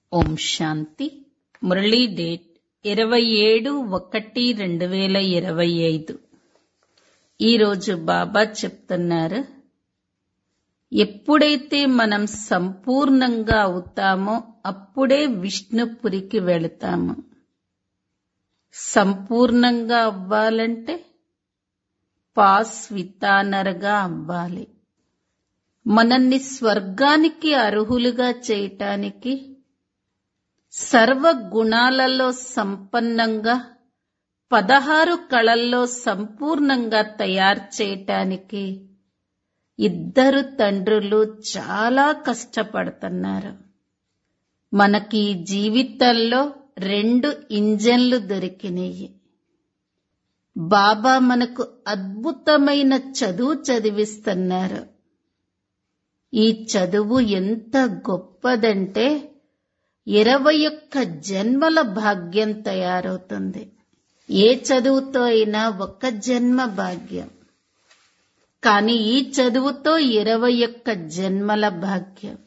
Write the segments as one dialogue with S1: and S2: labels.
S1: ఓం శాంతి Murali date ఇరవై ఏడు ఒకటి రెండు వేల ఇరవై ఐదు ఈరోజు బాబా చెప్తున్నారు ఎప్పుడైతే మనం సంపూర్ణంగా అవుతామో అప్పుడే విష్ణుపురికి వెళతాము సంపూర్ణంగా అవ్వాలంటే పాస్ వితానరగా అవ్వాలి మనల్ని స్వర్గానికి అర్హులుగా చేయటానికి సర్వ గుణాలలో సంపన్నంగా పదహారు కళల్లో సంపూర్ణంగా తయారు చేయటానికి ఇద్దరు తండ్రులు చాలా కష్టపడుతున్నారు మనకి ఈ జీవితంలో రెండు ఇంజన్లు దొరికినాయి బాబా మనకు అద్భుతమైన చదువు చదివిస్తున్నారు ఈ చదువు ఎంత గొప్పదంటే ఇరవై ఒక్క జన్మల భాగ్యం తయారవుతుంది ఏ చదువుతో అయినా ఒక జన్మ భాగ్యం కానీ ఈ చదువుతో ఇరవై ఒక్క జన్మల భాగ్యం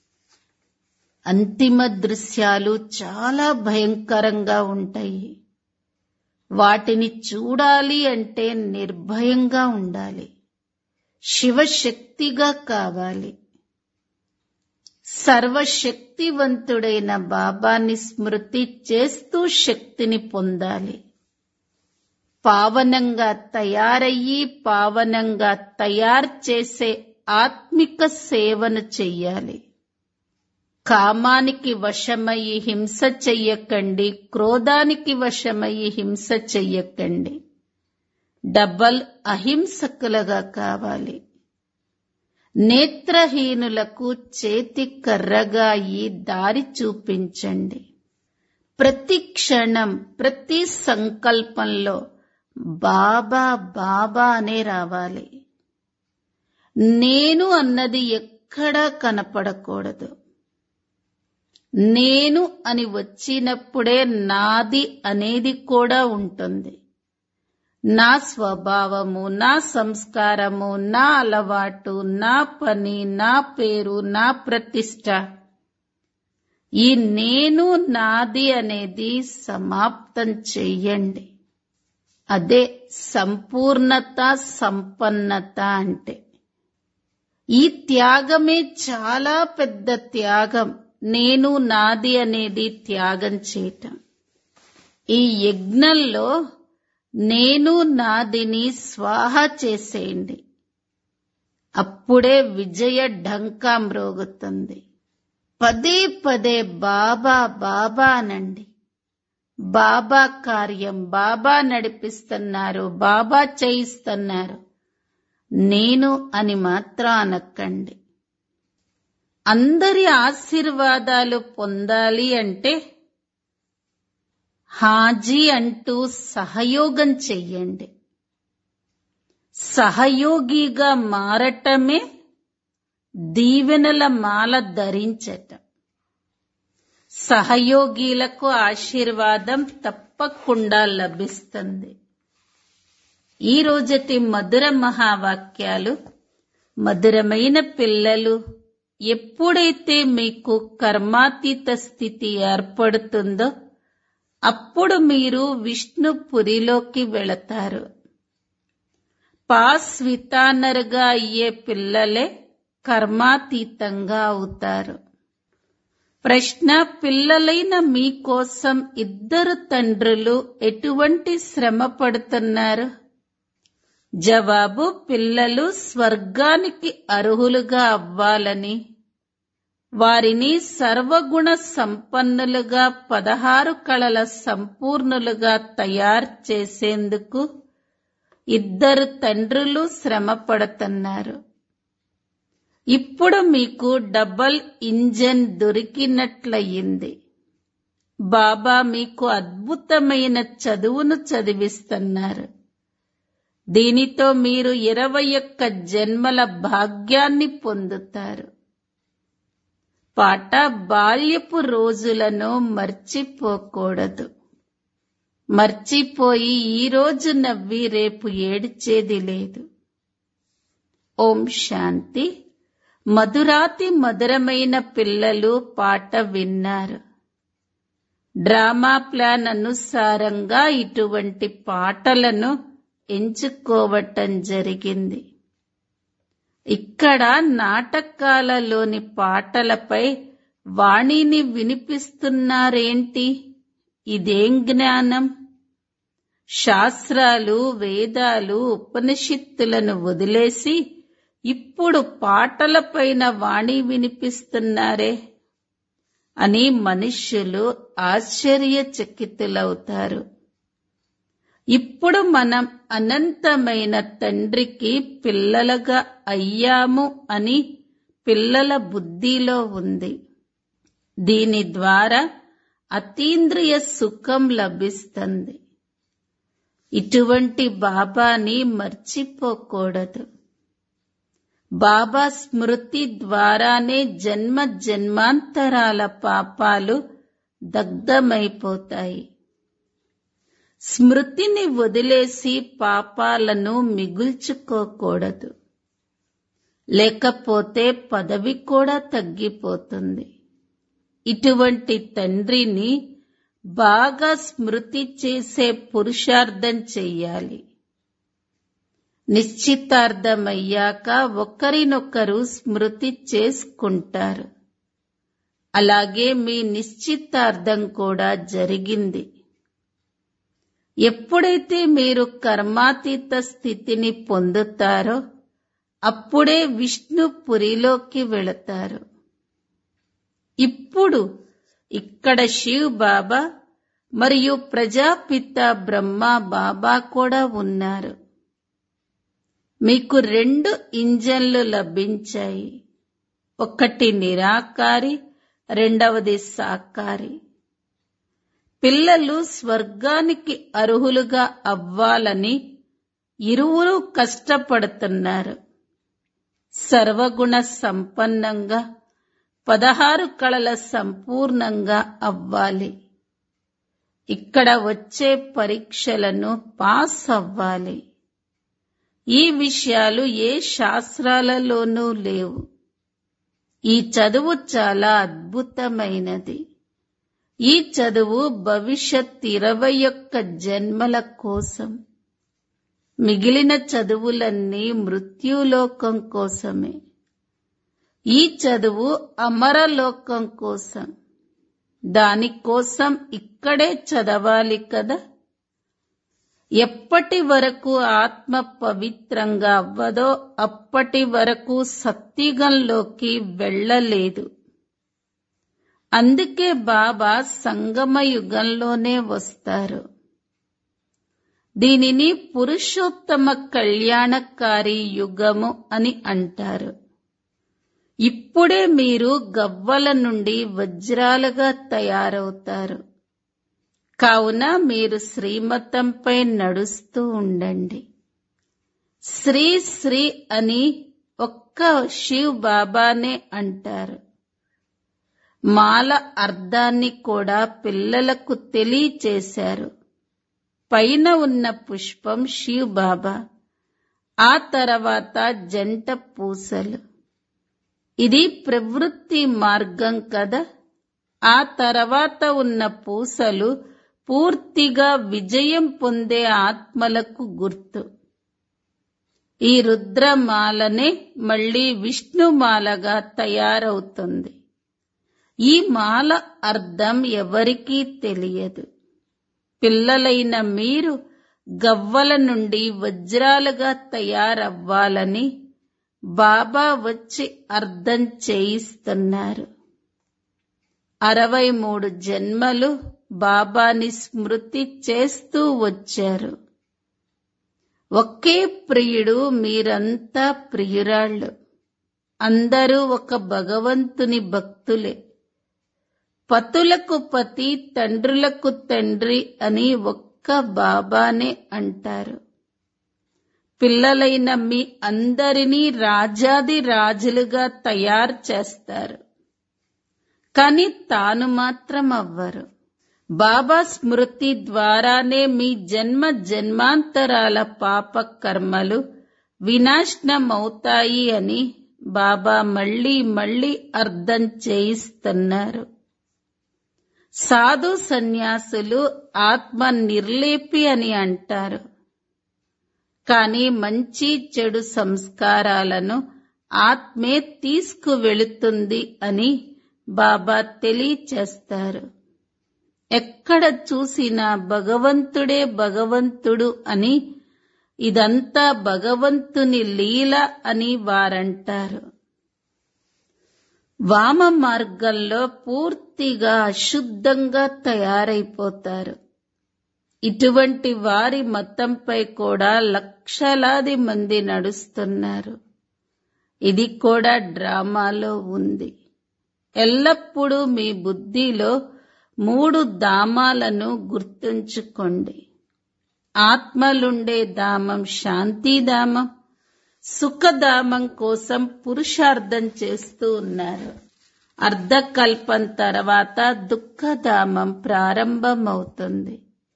S1: అంతిమ దృశ్యాలు చాలా భయంకరంగా ఉంటాయి వాటిని చూడాలి అంటే నిర్భయంగా ఉండాలి శివశక్తిగా కావాలి సర్వశక్తివంతుడైన బాబాని స్మృతి చేస్తూ శక్తిని పొందాలి పావనంగా తయారయ్యి పావనంగా తయారు చేసే ఆత్మిక సేవను చెయ్యాలి కామానికి వశమయ్యి హింస చెయ్యకండి క్రోధానికి వశమయ్యి హింస చెయ్యకండి డబల్ అహింసకులుగా కావాలి నేత్రహీనులకు చేతి కర్రగా ఈ దారి చూపించండి ప్రతి క్షణం ప్రతి సంకల్పంలో బాబా బాబా అనే రావాలి నేను అన్నది ఎక్కడా కనపడకూడదు నేను అని వచ్చినప్పుడే నాది అనేది కూడా ఉంటుంది నా స్వభావము నా సంస్కారము నా అలవాటు నా పని నా పేరు నా ప్రతిష్ట ఈ నేను నాది అనేది సమాప్తం చెయ్యండి అదే సంపూర్ణత సంపన్నత అంటే ఈ త్యాగమే చాలా పెద్ద త్యాగం నేను నాది అనేది త్యాగం చేయటం ఈ యజ్ఞంలో నేను నాదిని స్వాహ చేసేయండి అప్పుడే విజయ ఢంకా మ్రోగుతుంది పదే పదే బాబా బాబా అనండి బాబా కార్యం బాబా నడిపిస్తున్నారు బాబా చేయిస్తున్నారు నేను అని మాత్రం అనక్కండి అందరి ఆశీర్వాదాలు పొందాలి అంటే హాజీ అంటూ సహయోగం చెయ్యండి సహయోగిగా మారటమే దీవెనల మాల ధరించటం సహయోగిలకు ఆశీర్వాదం తప్పకుండా లభిస్తుంది ఈ రోజటి మధుర మహావాక్యాలు మధురమైన పిల్లలు ఎప్పుడైతే మీకు కర్మాతీత స్థితి ఏర్పడుతుందో అప్పుడు మీరు విష్ణుపురిలోకి వెళతారు పాస్ వితానరుగా అయ్యే పిల్లలే కర్మాతీతంగా అవుతారు ప్రశ్న పిల్లలైన మీకోసం ఇద్దరు తండ్రులు ఎటువంటి శ్రమ పడుతున్నారు జవాబు పిల్లలు స్వర్గానికి అర్హులుగా అవ్వాలని వారిని సర్వగుణ సంపన్నులుగా పదహారు కళల సంపూర్ణులుగా తయారు చేసేందుకు ఇద్దరు తండ్రులు శ్రమ పడుతున్నారు ఇప్పుడు మీకు డబల్ ఇంజన్ దొరికినట్లయింది బాబా మీకు అద్భుతమైన చదువును చదివిస్తున్నారు దీనితో మీరు ఇరవై ఒక్క జన్మల భాగ్యాన్ని పొందుతారు పాట బాల్యపు రోజులను మర్చిపోకూడదు మర్చిపోయి ఈ రోజు నవ్వి రేపు ఏడ్చేది లేదు ఓం శాంతి మధురాతి మధురమైన పిల్లలు పాట విన్నారు డ్రామా ప్లాన్ అనుసారంగా ఇటువంటి పాటలను ఎంచుకోవటం జరిగింది ఇక్కడ నాటకాలలోని పాటలపై వాణిని వినిపిస్తున్నారేంటి ఇదేం జ్ఞానం శాస్త్రాలు వేదాలు ఉపనిషత్తులను వదిలేసి ఇప్పుడు పాటలపైన వాణి వినిపిస్తున్నారే అని మనుష్యులు ఆశ్చర్యచకితులవుతారు ఇప్పుడు మనం అనంతమైన తండ్రికి పిల్లలుగా అయ్యాము అని పిల్లల బుద్ధిలో ఉంది దీని ద్వారా అతీంద్రియ సుఖం లభిస్తుంది ఇటువంటి బాబాని మర్చిపోకూడదు బాబా స్మృతి ద్వారానే జన్మ జన్మాంతరాల పాపాలు దగ్ధమైపోతాయి స్మృతిని వదిలేసి పాపాలను మిగుల్చుకోకూడదు లేకపోతే పదవి కూడా తగ్గిపోతుంది ఇటువంటి తండ్రిని బాగా స్మృతి చేసే పురుషార్థం చెయ్యాలి నిశ్చితార్థమయ్యాక ఒకరినొకరు స్మృతి చేసుకుంటారు అలాగే మీ నిశ్చితార్థం కూడా జరిగింది ఎప్పుడైతే మీరు కర్మాతీత స్థితిని పొందుతారో అప్పుడే విష్ణుపురిలోకి వెళతారు ఇప్పుడు ఇక్కడ శివ్ బాబా మరియు ప్రజాపిత బ్రహ్మ బాబా కూడా ఉన్నారు మీకు రెండు ఇంజన్లు లభించాయి ఒకటి నిరాకారి రెండవది సాకారి పిల్లలు స్వర్గానికి అర్హులుగా అవ్వాలని ఇరువురు కష్టపడుతున్నారు సర్వగుణ సంపన్నంగా పదహారు కళల సంపూర్ణంగా అవ్వాలి ఇక్కడ వచ్చే పరీక్షలను పాస్ అవ్వాలి ఈ విషయాలు ఏ శాస్త్రాలలోనూ లేవు ఈ చదువు చాలా అద్భుతమైనది ఈ చదువు భవిష్యత్ ఇరవై ఒక్క జన్మల కోసం మిగిలిన చదువులన్నీ మృత్యులోకం కోసమే ఈ చదువు అమరలోకం కోసం దానికోసం ఇక్కడే చదవాలి కదా ఎప్పటి వరకు ఆత్మ పవిత్రంగా అవ్వదో అప్పటి వరకు సత్యుగంలోకి వెళ్ళలేదు అందుకే బాబా సంగమ యుగంలోనే వస్తారు దీనిని పురుషోత్తమ కళ్యాణకారి యుగము అని అంటారు ఇప్పుడే మీరు గవ్వల నుండి వజ్రాలుగా తయారవుతారు కావున మీరు శ్రీమతంపై నడుస్తూ ఉండండి శ్రీ శ్రీ అని ఒక్క శివ్ బాబానే అంటారు మాల అర్థాన్ని కూడా పిల్లలకు తెలియచేశారు పైన ఉన్న పుష్పం శివ్ బాబా ఆ తర్వాత జంట పూసలు ఇది ప్రవృత్తి మార్గం కదా ఆ తర్వాత ఉన్న పూసలు పూర్తిగా విజయం పొందే ఆత్మలకు గుర్తు ఈ రుద్రమాలనే మళ్ళీ విష్ణుమాలగా తయారవుతుంది ఈ మాల అర్థం ఎవరికీ తెలియదు పిల్లలైన మీరు గవ్వల నుండి వజ్రాలుగా తయారవ్వాలని బాబా వచ్చి అర్థం చేయిస్తున్నారు అరవై మూడు జన్మలు బాబాని స్మృతి చేస్తూ వచ్చారు ఒకే ప్రియుడు మీరంతా ప్రియురాళ్ళు అందరూ ఒక భగవంతుని భక్తులే పతులకు పతి తండ్రులకు తండ్రి అని ఒక్క బాబానే అంటారు పిల్లలైన మీ అందరినీ రాజాది రాజులుగా తయారు చేస్తారు కాని తాను మాత్రం అవ్వరు బాబా స్మృతి ద్వారానే మీ జన్మ జన్మాంతరాల పాప కర్మలు వినాశనమవుతాయి అని బాబా మళ్ళీ మళ్ళీ అర్థం చేయిస్తున్నారు సాధు సన్యాసులు ఆత్మ నిర్లేపి అని అంటారు కానీ మంచి చెడు సంస్కారాలను ఆత్మే తీసుకువెళుతుంది అని బాబా తెలియచేస్తారు ఎక్కడ చూసినా భగవంతుడే భగవంతుడు అని ఇదంతా భగవంతుని లీల అని వారంటారు వామ మార్గంలో పూర్తిగా అశుద్ధంగా తయారైపోతారు ఇటువంటి వారి మతంపై కూడా లక్షలాది మంది నడుస్తున్నారు ఇది కూడా డ్రామాలో ఉంది ఎల్లప్పుడూ మీ బుద్ధిలో మూడు ధామాలను గుర్తుంచుకోండి ఆత్మలుండే ధామం శాంతిధామం సుఖధామం కోసం పురుషార్థం చేస్తూ ఉన్నారు అర్ధకల్పం తర్వాత దుఃఖధామం ప్రారంభమవుతుంది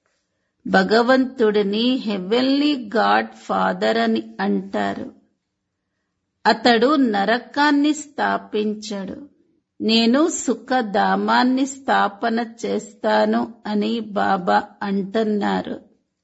S1: భగవంతుడిని హెవెన్లీ గాడ్ ఫాదర్ అని అంటారు అతడు నరకాన్ని స్థాపించడు నేను సుఖధామాన్ని స్థాపన చేస్తాను అని బాబా అంటున్నారు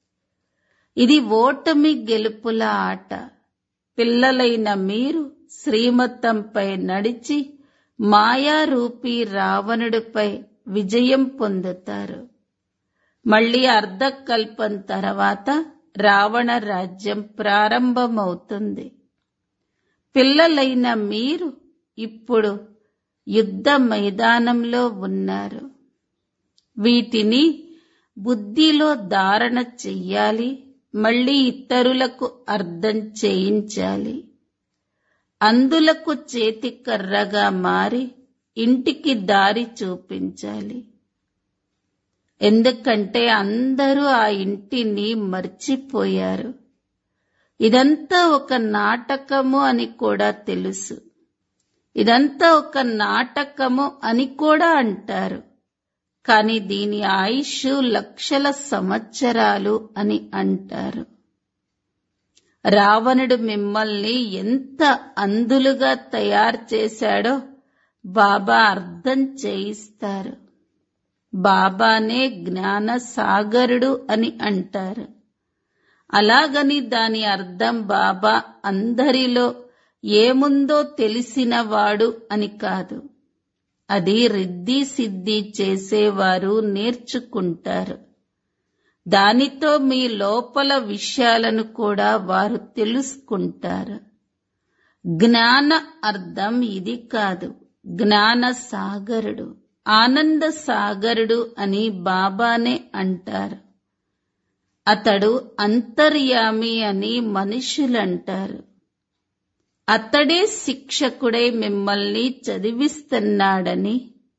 S1: ఇది ఓటమి గెలుపుల ఆట పిల్లలైన మీరు శ్రీమతంపై నడిచి మాయారూపీ రావణుడిపై విజయం పొందుతారు మళ్ళీ అర్ధకల్పం తర్వాత రావణ రాజ్యం ప్రారంభమవుతుంది పిల్లలైన మీరు ఇప్పుడు యుద్ధ మైదానంలో ఉన్నారు వీటిని బుద్ధిలో ధారణ చెయ్యాలి మళ్ళీ ఇతరులకు అర్థం చేయించాలి అందులకు చేతికర్రగా మారి ఇంటికి దారి చూపించాలి ఎందుకంటే అందరూ ఆ ఇంటిని మర్చిపోయారు ఇదంతా ఒక నాటకము అని కూడా తెలుసు ఇదంతా ఒక నాటకము అని కూడా అంటారు కాని దీని ఆయుష్ లక్షల సంవత్సరాలు అని అంటారు రావణుడు మిమ్మల్ని ఎంత అందులుగా తయారు చేశాడో బాబా అర్థం చేయిస్తారు బాబానే జ్ఞాన సాగరుడు అని అంటారు అలాగని దాని అర్థం బాబా అందరిలో ఏముందో తెలిసినవాడు అని కాదు అది రిద్ది సిద్ధి చేసేవారు నేర్చుకుంటారు దానితో మీ లోపల విషయాలను కూడా వారు తెలుసుకుంటారు జ్ఞాన అర్థం ఇది కాదు జ్ఞాన సాగరుడు ఆనంద సాగరుడు అని బాబానే అంటారు అతడు అంతర్యామి అని మనుషులంటారు అతడే శిక్షకుడై మిమ్మల్ని చదివిస్తున్నాడని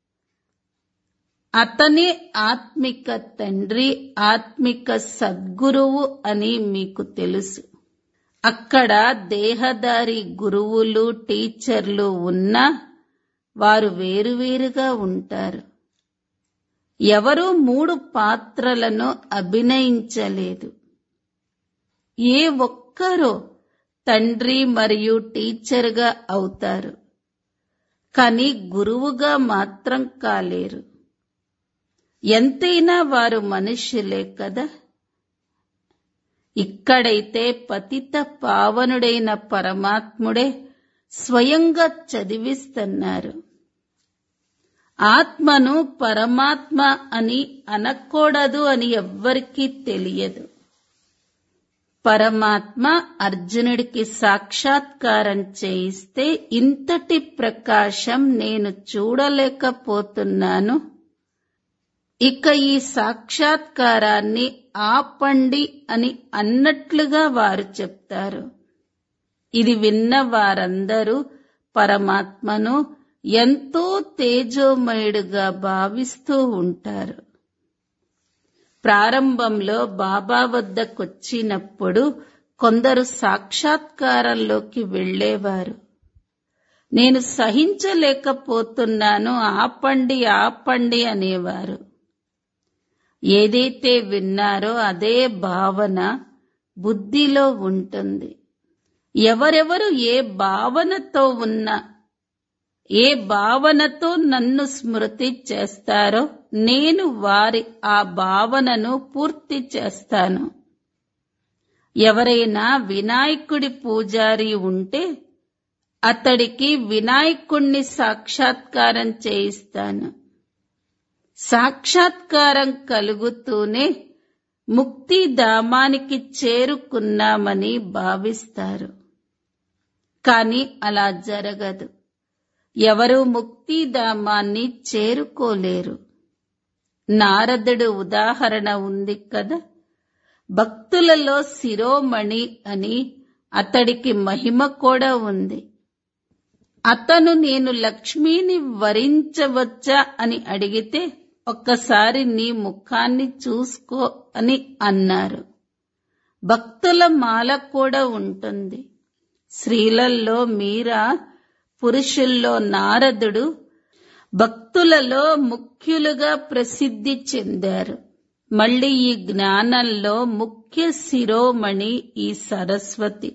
S1: అతనే ఆత్మిక తండ్రి ఆత్మిక సద్గురువు అని మీకు తెలుసు అక్కడ దేహదారి గురువులు టీచర్లు ఉన్నా వారు వేరువేరుగా ఉంటారు ఎవరూ మూడు పాత్రలను అభినయించలేదు ఏ ఒక్కరో తండ్రి మరియు టీచర్గా అవుతారు కానీ గురువుగా మాత్రం కాలేరు ఎంతైనా వారు మనుష్యులే కదా ఇక్కడైతే పతిత పావనుడైన పరమాత్ముడే స్వయంగా చదివిస్తున్నారు ఆత్మను పరమాత్మ అని అనకూడదు అని ఎవ్వరికీ తెలియదు పరమాత్మ అర్జునుడికి సాక్షాత్కారం చేయిస్తే ఇంతటి ప్రకాశం నేను చూడలేకపోతున్నాను ఇక ఈ సాక్షాత్కారాన్ని ఆపండి అని అన్నట్లుగా వారు చెప్తారు ఇది విన్న వారందరూ పరమాత్మను ఎంతో తేజోమయుడుగా భావిస్తూ ఉంటారు ప్రారంభంలో బాబా వద్దకొచ్చినప్పుడు కొందరు సాక్షాత్కారంలోకి వెళ్ళేవారు నేను సహించలేకపోతున్నాను ఆపండి ఆపండి అనేవారు ఏదైతే విన్నారో అదే భావన బుద్ధిలో ఉంటుంది ఎవరెవరు ఏ భావనతో ఉన్నా ఏ భావనతో నన్ను స్మృతి చేస్తారో నేను వారి ఆ భావనను పూర్తి చేస్తాను ఎవరైనా వినాయకుడి పూజారి ఉంటే అతడికి వినాయకుణ్ణి సాక్షాత్కారం చేయిస్తాను సాక్షాత్కారం కలుగుతూనే ముక్తిధామానికి చేరుకున్నామని భావిస్తారు కాని అలా జరగదు ఎవరు ముక్తిధామాన్ని చేరుకోలేరు నారదుడు ఉదాహరణ ఉంది కదా భక్తులలో శిరోమణి అని అతడికి మహిమ కూడా ఉంది అతను నేను లక్ష్మిని వరించవచ్చా అని అడిగితే ఒక్కసారి నీ ముఖాన్ని చూసుకో అని అన్నారు భక్తుల మాల కూడా ఉంటుంది స్త్రీలలో మీరా పురుషుల్లో నారదుడు భక్తులలో ముఖ్యులుగా ప్రసిద్ధి చెందారు మళ్ళీ ఈ జ్ఞానంలో ముఖ్య శిరోమణి ఈ సరస్వతి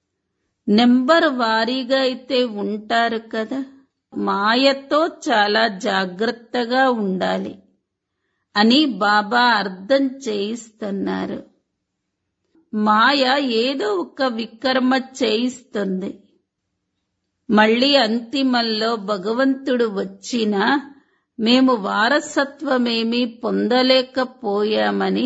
S1: నెంబర్ వారీగా అయితే ఉంటారు కదా మాయతో చాలా జాగ్రత్తగా ఉండాలి అని బాబా అర్థం చేయిస్తున్నారు మాయ ఏదో ఒక వికర్మ చేయిస్తుంది మళ్ళీ అంతిమంలో భగవంతుడు వచ్చినా మేము వారసత్వమేమీ పొందలేకపోయామని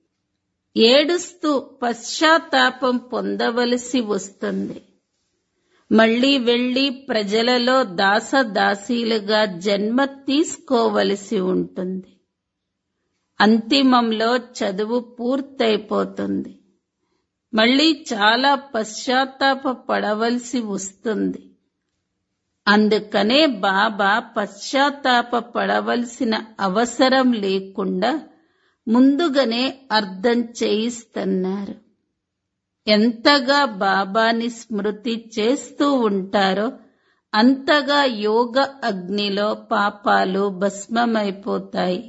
S1: ఏడుస్తూ పశ్చాత్తాపం పొందవలసి వస్తుంది మళ్ళీ వెళ్లి ప్రజలలో దాసదాసీలుగా జన్మ తీసుకోవలసి ఉంటుంది అంతిమంలో చదువు పూర్తయిపోతుంది మళ్ళీ చాలా పశ్చాత్తాప పడవలసి వస్తుంది అందుకనే బాబా పశ్చాత్తాప పడవలసిన అవసరం లేకుండా ముందుగానే అర్థం చేయిస్తున్నారు ఎంతగా బాబాని స్మృతి చేస్తూ ఉంటారో అంతగా యోగ అగ్నిలో పాపాలు భస్మమైపోతాయి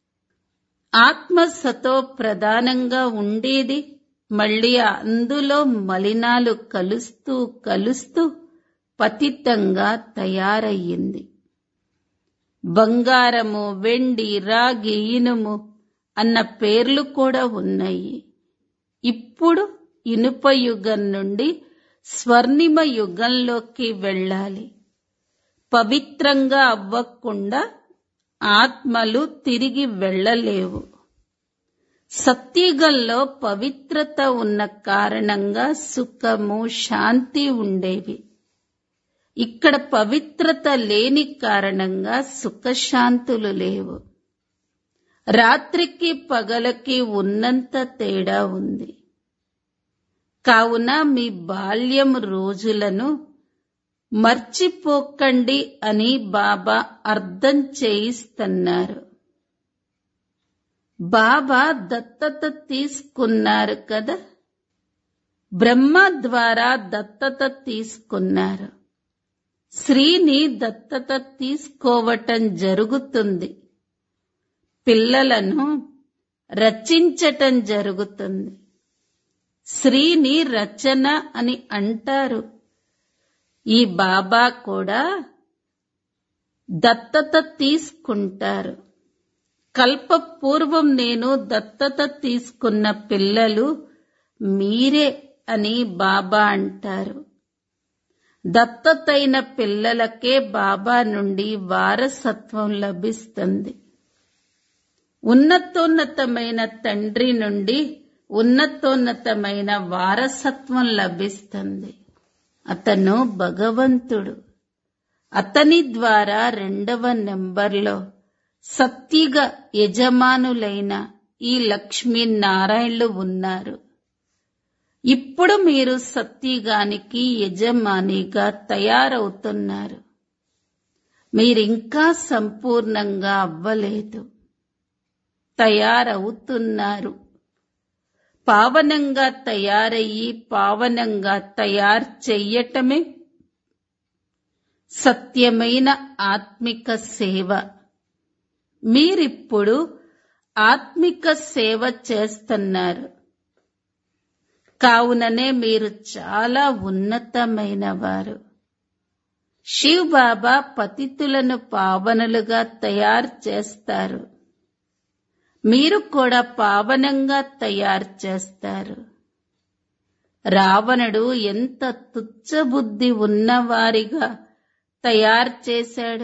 S1: ఆత్మ సతో ప్రధానంగా ఉండేది మళ్ళీ అందులో మలినాలు కలుస్తూ కలుస్తూ పతితంగా తయారయ్యింది బంగారము వెండి రాగి ఇనుము అన్న పేర్లు కూడా ఉన్నాయి ఇప్పుడు ఇనుప యుగం నుండి స్వర్ణిమ యుగంలోకి వెళ్ళాలి పవిత్రంగా అవ్వకుండా ఆత్మలు తిరిగి వెళ్ళలేవు సత్యుగంలో పవిత్రత ఉన్న కారణంగా సుఖము శాంతి ఉండేవి ఇక్కడ పవిత్రత లేని కారణంగా సుఖశాంతులు లేవు రాత్రికి పగలకి ఉన్నంత తేడా ఉంది కావున మీ బాల్యం రోజులను మర్చిపోకండి అని బాబా అర్థం చేయిస్తున్నారు బాబా దత్తత తీసుకున్నారు కదా బ్రహ్మ ద్వారా దత్తత తీసుకున్నారు స్త్రీని దత్తత తీసుకోవటం జరుగుతుంది పిల్లలను రచించటం జరుగుతుంది స్త్రీని రచన అని అంటారు ఈ బాబా కూడా దత్తత తీసుకుంటారు కల్పపూర్వం నేను దత్తత తీసుకున్న పిల్లలు మీరే అని బాబా అంటారు దత్తతైన పిల్లలకే బాబా నుండి వారసత్వం లభిస్తుంది ఉన్నతోన్నతమైన తండ్రి నుండి ఉన్నతోన్నతమైన వారసత్వం లభిస్తుంది అతను భగవంతుడు అతని ద్వారా రెండవ నెంబర్లో సత్తిగ యజమానులైన ఈ లక్ష్మీనారాయణులు ఉన్నారు ఇప్పుడు మీరు సత్యగానికి యజమానిగా తయారవుతున్నారు మీరింకా సంపూర్ణంగా అవ్వలేదు తయారవుతున్నారు పావనంగా తయారయ్యి పావనంగా తయారు చెయ్యటమే సత్యమైన ఆత్మిక సేవ మీరిప్పుడు ఆత్మిక సేవ చేస్తున్నారు కావుననే మీరు చాలా ఉన్నతమైన వారు శివ్ బాబా పతితులను పావనులుగా తయారు చేస్తారు మీరు కూడా పావనంగా తయారు చేస్తారు రావణుడు ఎంత తుచ్చబుద్ధి ఉన్నవారిగా తయారు చేశాడు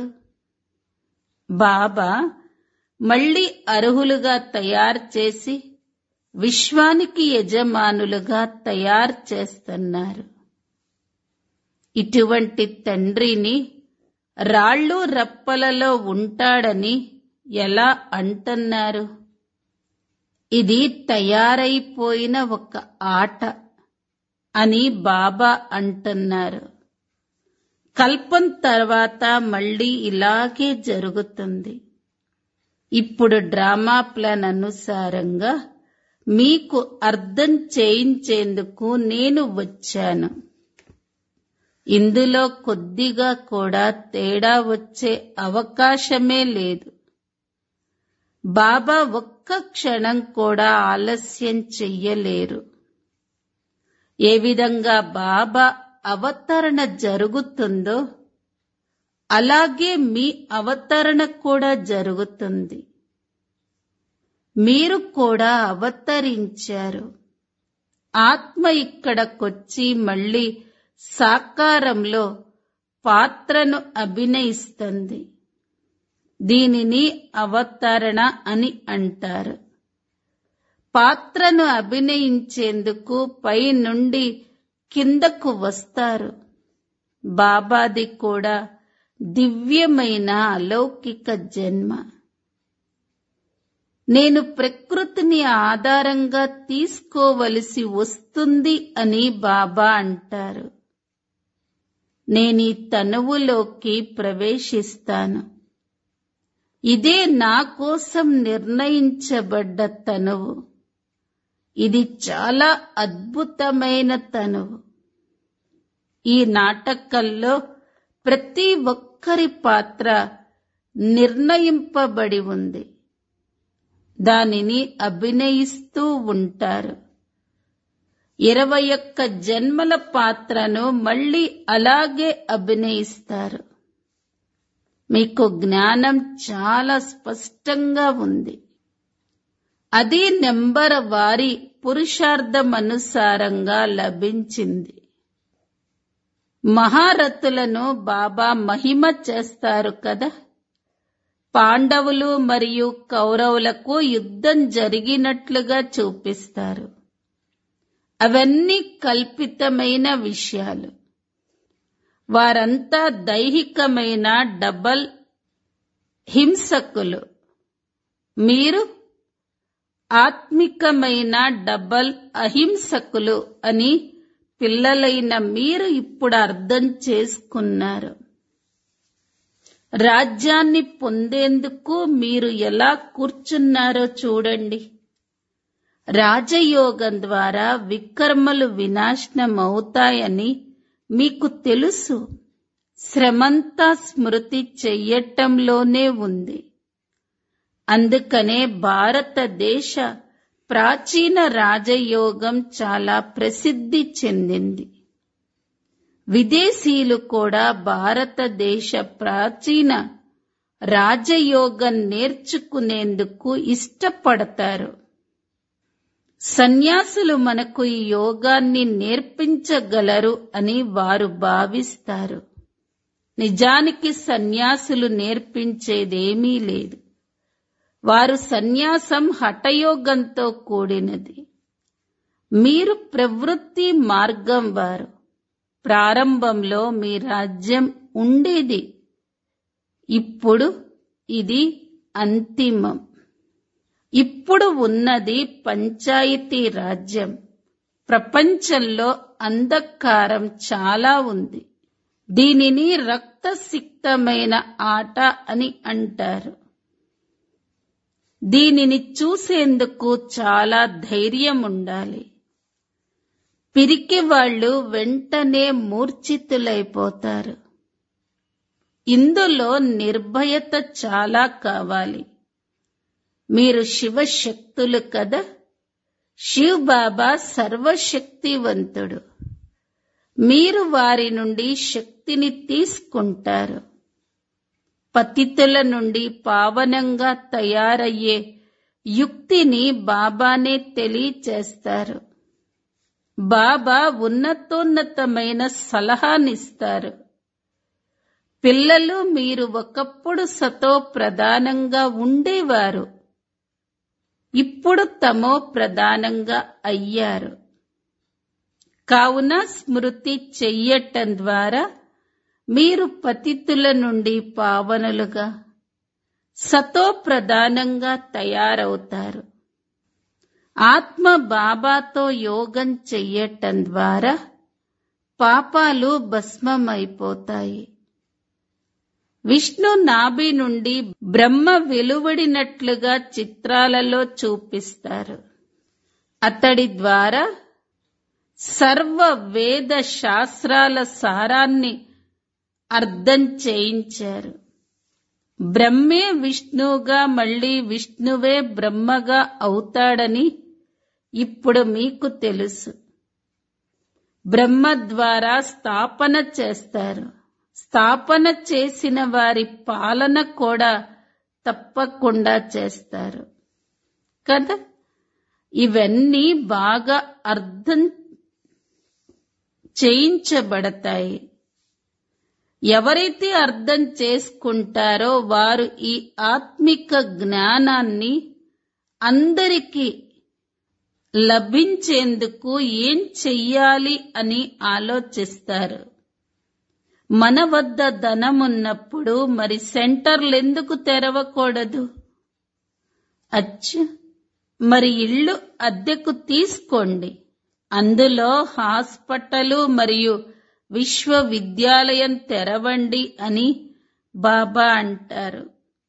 S1: బాబా మళ్ళీ అర్హులుగా తయారు చేసి విశ్వానికి యజమానులుగా తయారు చేస్తున్నారు ఇటువంటి తండ్రిని రాళ్ళు రప్పలలో ఉంటాడని ఎలా అంటున్నారు ఇది తయారైపోయిన ఒక ఆట అని బాబా అంటున్నారు కల్పం తర్వాత మళ్ళీ ఇలాగే జరుగుతుంది ఇప్పుడు డ్రామా ప్లాన్ అనుసారంగా మీకు అర్థం చేయించేందుకు నేను వచ్చాను ఇందులో కొద్దిగా కూడా తేడా వచ్చే అవకాశమే లేదు బాబా ఒక్క క్షణం కూడా ఆలస్యం చెయ్యలేరు ఏ విధంగా బాబా అవతరణ జరుగుతుందో అలాగే మీ అవతరణ కూడా జరుగుతుంది మీరు కూడా అవతరించారు ఆత్మ ఇక్కడకొచ్చి మళ్ళీ సాకారంలో పాత్రను అభినయిస్తుంది దీనిని అవతరణ అని అంటారు పాత్రను అభినయించేందుకు పై నుండి కిందకు వస్తారు బాబాది కూడా దివ్యమైన అలౌకిక జన్మ నేను ప్రకృతిని ఆధారంగా తీసుకోవలసి వస్తుంది అని బాబా అంటారు నేను ఈ తనువులోకి ప్రవేశిస్తాను ఇదే నా కోసం నిర్ణయించబడ్డ తనువు ఇది చాలా అద్భుతమైన తనువు ఈ నాటకంలో ప్రతి ఒక్కరి పాత్ర నిర్ణయింపబడి ఉంది దానిని అభినయిస్తూ ఉంటారు ఇరవై ఒక్క జన్మల పాత్రను మళ్ళీ అలాగే అభినయిస్తారు మీకు జ్ఞానం చాలా స్పష్టంగా ఉంది అది నెంబర్ వారి పురుషార్థం అనుసారంగా లభించింది మహారథులను బాబా మహిమ చేస్తారు కదా పాండవులు మరియు కౌరవులకు యుద్ధం జరిగినట్లుగా చూపిస్తారు అవన్నీ కల్పితమైన విషయాలు వారంతా దైహికమైన డబల్ హింసకులు మీరు ఆత్మికమైన డబల్ అహింసకులు అని పిల్లలైన మీరు ఇప్పుడు అర్థం చేసుకున్నారు రాజ్యాన్ని పొందేందుకు మీరు ఎలా కూర్చున్నారో చూడండి రాజయోగం ద్వారా వికర్మలు వినాశనమవుతాయని మీకు తెలుసు శ్రమంతా స్మృతి చెయ్యటంలోనే ఉంది అందుకనే భారతదేశ ప్రాచీన రాజయోగం చాలా ప్రసిద్ధి చెందింది విదేశీయులు కూడా భారతదేశ ప్రాచీన రాజయోగం నేర్చుకునేందుకు ఇష్టపడతారు సన్యాసులు మనకు ఈ యోగాన్ని నేర్పించగలరు అని వారు భావిస్తారు నిజానికి సన్యాసులు నేర్పించేదేమీ లేదు వారు సన్యాసం హఠయోగంతో కూడినది మీరు ప్రవృత్తి మార్గం వారు ప్రారంభంలో మీ రాజ్యం ఉండేది ఇప్పుడు ఇది అంతిమం ఇప్పుడు ఉన్నది పంచాయతీ రాజ్యం ప్రపంచంలో అంధకారం చాలా ఉంది దీనిని రక్తసిక్తమైన ఆట అని అంటారు దీనిని చూసేందుకు చాలా ధైర్యం ఉండాలి పిరికి వాళ్ళు వెంటనే మూర్ఛితులైపోతారు ఇందులో నిర్భయత చాలా కావాలి మీరు శివశక్తులు కదా శివ్ బాబా సర్వశక్తివంతుడు మీరు వారి నుండి శక్తిని తీసుకుంటారు పతితుల నుండి పావనంగా తయారయ్యే యుక్తిని బాబానే తెలియచేస్తారు బాబా ఉన్నతోన్నతమైన సలహానిస్తారు పిల్లలు మీరు ఒకప్పుడు సతో ప్రధానంగా ఉండేవారు ఇప్పుడు తమో ప్రధానంగా అయ్యారు కావున స్మృతి చెయ్యటం ద్వారా మీరు పతితుల నుండి పావనులుగా సతో ప్రధానంగా తయారవుతారు ఆత్మ బాబాతో యోగం చెయ్యటం ద్వారా పాపాలు భస్మమైపోతాయి విష్ణు నాభి నుండి బ్రహ్మ వెలువడినట్లుగా చిత్రాలలో చూపిస్తారు అతడి ద్వారా సర్వ వేద శాస్త్రాల సారాన్ని అర్థం చేయించారు బ్రహ్మే విష్ణువుగా మళ్ళీ విష్ణువే బ్రహ్మగా అవుతాడని ఇప్పుడు మీకు తెలుసు బ్రహ్మ ద్వారా స్థాపన చేస్తారు స్థాపన చేసిన వారి పాలన కూడా తప్పకుండా చేస్తారు కదా ఇవన్నీ బాగా అర్థం చేయించబడతాయి ఎవరైతే అర్థం చేసుకుంటారో వారు ఈ ఆత్మిక జ్ఞానాన్ని అందరికీ లభించేందుకు ఏం చెయ్యాలి అని ఆలోచిస్తారు మన వద్ద ధనమున్నప్పుడు మరి సెంటర్లు ఎందుకు తెరవకూడదు అచ్చు మరి ఇల్లు అద్దెకు తీసుకోండి అందులో హాస్పిటల్ మరియు విశ్వవిద్యాలయం తెరవండి అని బాబా అంటారు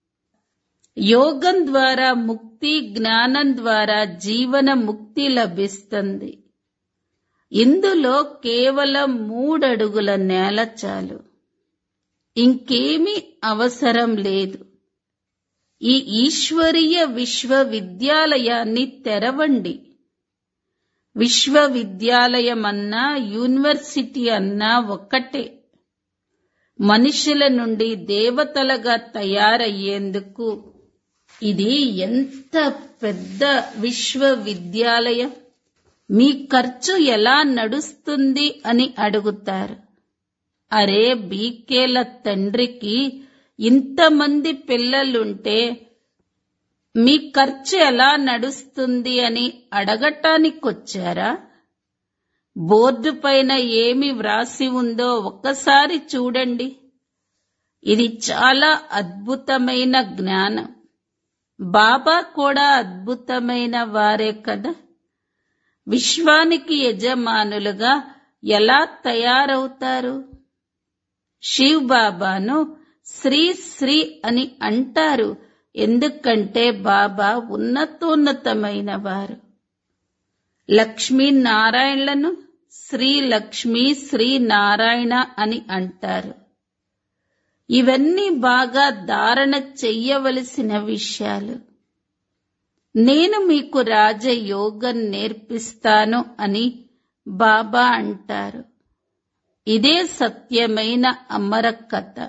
S1: యోగం ద్వారా ముక్తి జ్ఞానం ద్వారా జీవన ముక్తి లభిస్తుంది ఇందులో కేవలం మూడడుగుల నేల చాలు ఇంకేమీ అవసరం లేదు ఈ ఈశ్వరీయ విశ్వవిద్యాలయాన్ని తెరవండి విశ్వవిద్యాలయం అన్నా యూనివర్సిటీ అన్నా ఒక్కటే మనుషుల నుండి దేవతలుగా తయారయ్యేందుకు ఇది ఎంత పెద్ద విశ్వవిద్యాలయం మీ ఖర్చు ఎలా నడుస్తుంది అని అడుగుతారు అరే బీకేల తండ్రికి ఇంతమంది పిల్లలుంటే మీ ఖర్చు ఎలా నడుస్తుంది అని అడగటానికొచ్చారా బోర్డు పైన ఏమి వ్రాసి ఉందో ఒక్కసారి చూడండి ఇది చాలా అద్భుతమైన జ్ఞానం బాబా కూడా అద్భుతమైన వారే కదా విశ్వానికి యజమానులుగా ఎలా తయారవుతారు శివ్ బాబాను శ్రీ శ్రీ అని అంటారు ఎందుకంటే బాబా ఉన్నతోన్నతమైన వారు లక్ష్మీ నారాయణలను శ్రీ లక్ష్మీ శ్రీ నారాయణ అని అంటారు ఇవన్నీ బాగా ధారణ చెయ్యవలసిన విషయాలు నేను మీకు రాజయోగం నేర్పిస్తాను అని బాబా అంటారు ఇదే సత్యమైన అమర కథ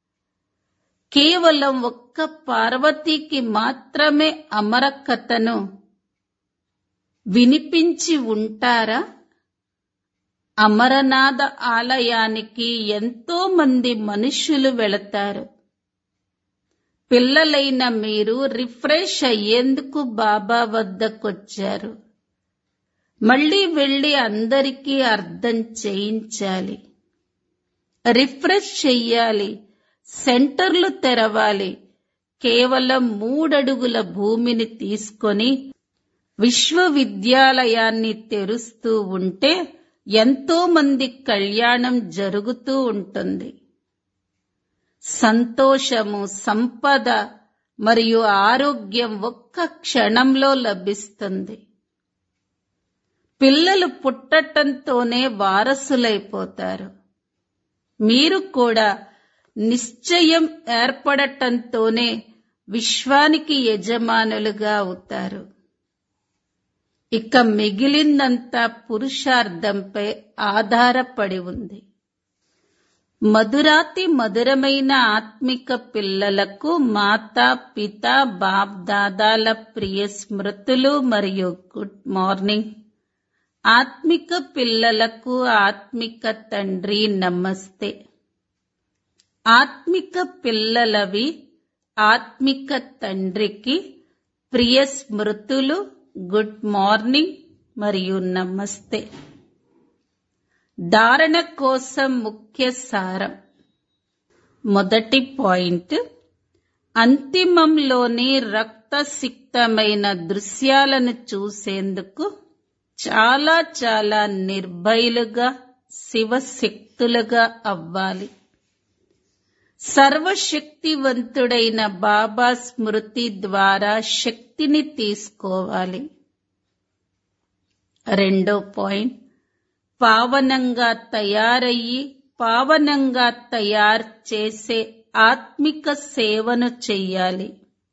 S1: కేవలం ఒక్క పార్వతీకి మాత్రమే అమర కథను వినిపించి ఉంటారా అమరనాథ ఆలయానికి ఎంతో మంది మనుష్యులు వెళతారు పిల్లలైన మీరు రిఫ్రెష్ అయ్యేందుకు బాబా వద్దకొచ్చారు మళ్ళీ వెళ్ళి అందరికీ అర్థం చేయించాలి రిఫ్రెష్ చెయ్యాలి సెంటర్లు తెరవాలి కేవలం మూడడుగుల భూమిని తీసుకొని విశ్వవిద్యాలయాన్ని తెరుస్తూ ఉంటే ఎంతో మంది కళ్యాణం జరుగుతూ ఉంటుంది సంతోషము సంపద మరియు ఆరోగ్యం ఒక్క క్షణంలో లభిస్తుంది పిల్లలు పుట్టటంతోనే వారసులైపోతారు మీరు కూడా నిశ్చయం ఏర్పడటంతోనే విశ్వానికి యజమానులుగా అవుతారు ఇక మిగిలిందంతా పురుషార్థంపై ఆధారపడి ఉంది మధురాతి మధురమైన ఆత్మిక పిల్లలకు మాతా పిత బాప్ దాదాల ప్రియ స్మృతులు మరియు గుడ్ మార్నింగ్ ఆత్మిక పిల్లలకు ఆత్మిక తండ్రి నమస్తే ఆత్మిక పిల్లలవి ఆత్మిక తండ్రికి ప్రియ స్మృతులు గుడ్ మార్నింగ్ మరియు నమస్తే ధారణ కోసం ముఖ్య సారం మొదటి పాయింట్ అంతిమంలోని రక్తసిక్తమైన దృశ్యాలను చూసేందుకు చాలా చాలా నిర్భయులుగా శివశక్తులుగా అవ్వాలి సర్వశక్తివంతుడైన బాబా స్మృతి ద్వారా శక్తిని తీసుకోవాలి రెండో పాయింట్ పావనంగా తయారయ్యి పావనంగా తయారు చేసే ఆత్మిక సేవను చెయ్యాలి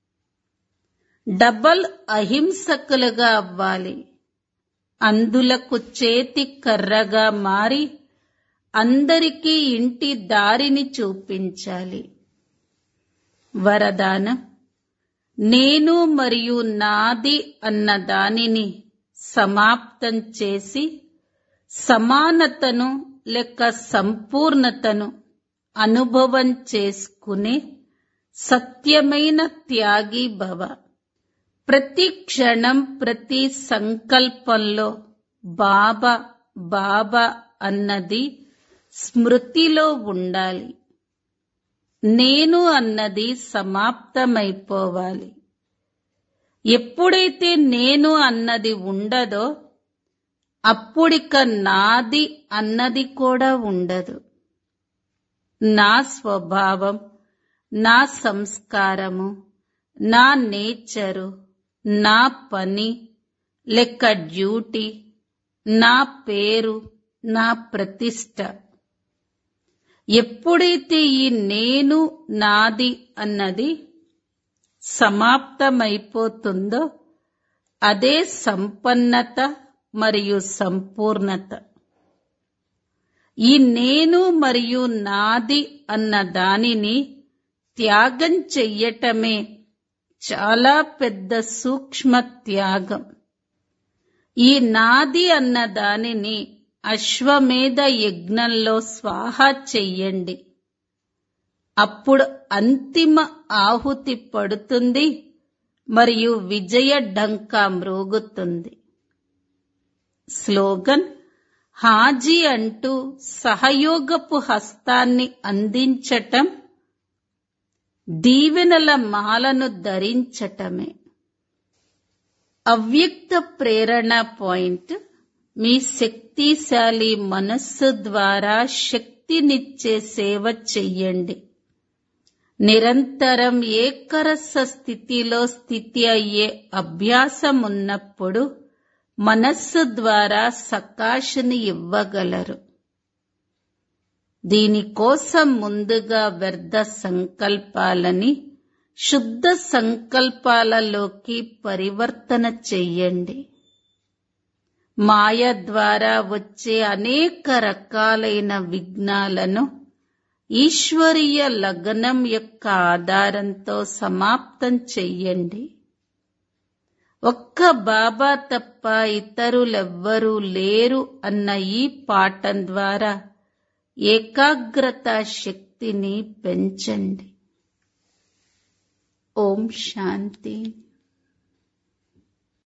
S1: డబల్ అహింసకులుగా అవ్వాలి అందులకు చేతి కర్రగా మారి అందరికీ ఇంటి దారిని చూపించాలి వరదానం నేను మరియు నాది అన్న దానిని సమాప్తం చేసి సమానతను లేక సంపూర్ణతను అనుభవం చేసుకునే సత్యమైన త్యాగి భవ ప్రతి క్షణం ప్రతి సంకల్పంలో బాబా బాబా అన్నది స్మృతిలో ఉండాలి నేను అన్నది సమాప్తమైపోవాలి ఎప్పుడైతే నేను అన్నది ఉండదో అప్పుడిక నాది అన్నది కూడా ఉండదు నా స్వభావం నా సంస్కారము నా నేచరు నా పని లెక్క డ్యూటీ నా పేరు నా ప్రతిష్ట ఎప్పుడైతే ఈ నేను నాది అన్నది సమాప్తమైపోతుందో అదే సంపన్నత మరియు సంపూర్ణత ఈ నేను మరియు నాది అన్న దానిని త్యాగం చెయ్యటమే చాలా పెద్ద సూక్ష్మ త్యాగం ఈ నాది అన్న దానిని అశ్వమేధ యజ్ఞంలో స్వాహ చెయ్యండి అప్పుడు అంతిమ ఆహుతి పడుతుంది మరియు విజయ డంకా మ్రోగుతుంది స్లోగన్ హాజీ అంటూ సహయోగపు హస్తాన్ని అందించటం దీవెనల మాలను ధరించటమే అవ్యక్త ప్రేరణ పాయింట్ మీ శక్తిశాలి మనస్సు ద్వారా శక్తినిచ్చే సేవ చెయ్యండి నిరంతరం ఏకరస స్థితిలో స్థితి అయ్యే అభ్యాసం ఉన్నప్పుడు మనస్సు ద్వారా సకాశని ఇవ్వగలరు దీనికోసం ముందుగా వ్యర్థ సంకల్పాలని శుద్ధ సంకల్పాలలోకి పరివర్తన చెయ్యండి మాయ ద్వారా వచ్చే అనేక రకాలైన విఘ్నాలను ఈశ్వరీయ లగ్నం యొక్క ఆధారంతో సమాప్తం చెయ్యండి ఒక్క బాబా తప్ప ఇతరులెవ్వరూ లేరు అన్న ఈ పాఠం ద్వారా ఏకాగ్రత శక్తిని పెంచండి ఓం శాంతి